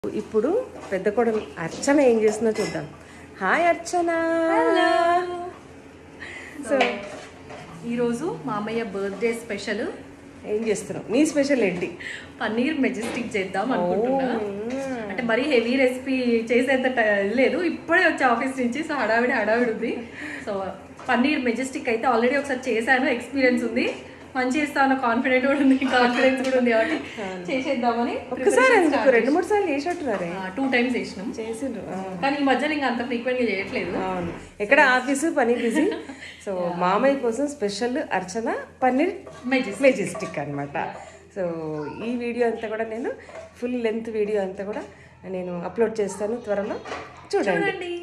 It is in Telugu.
ఇప్పుడు పెద్ద కొడలు అర్చన ఏం చేస్తుందో చూద్దాం హాయ్ అర్చన సో ఈరోజు మామయ్య బర్త్డే స్పెషల్ ఏం చేస్తున్నావు నీ స్పెషల్ ఏంటి పన్నీర్ మెజెస్టిక్ చేద్దాం అనుకుంటున్నా అంటే మరీ హెవీ రెసిపీ చేసేంత ట- లేదు ఇప్పుడే వచ్చే ఆఫీస్ నుంచి సో హడావిడి హడావిడి ఉంది సో పన్నీర్ మెజెస్టిక్ అయితే ఆల్రెడీ ఒకసారి చేశాను ఎక్స్పీరియన్స్ ఉంది మంచి చేస్తాను కాన్ఫిడెంట్ కూడా ఉంది కాన్ఫిడెన్స్ కూడా ఉంది కాబట్టి చేసేద్దామని ఒక్కసారి ఎందుకు రెండు మూడు సార్లు చేసినట్టున్నారే టూ టైమ్స్ చేసినాం చేసిండ్రు ఆ, కానీ ఈ మధ్యలో ఇంకా అంత ఫ్రీక్వెంట్ గా చేయట్లేదు అవును ఎక్కడ ఆఫీసు పని బిజీ సో మామయ్య కోసం special Archana paneer majestic majestic అన్నమాట సో ఈ వీడియో అంతా కూడా నేను ఫుల్ లెంత్ వీడియో అంతా కూడా నేను అప్లోడ్ చేస్తాను త్వరలో చూడండి చూడండి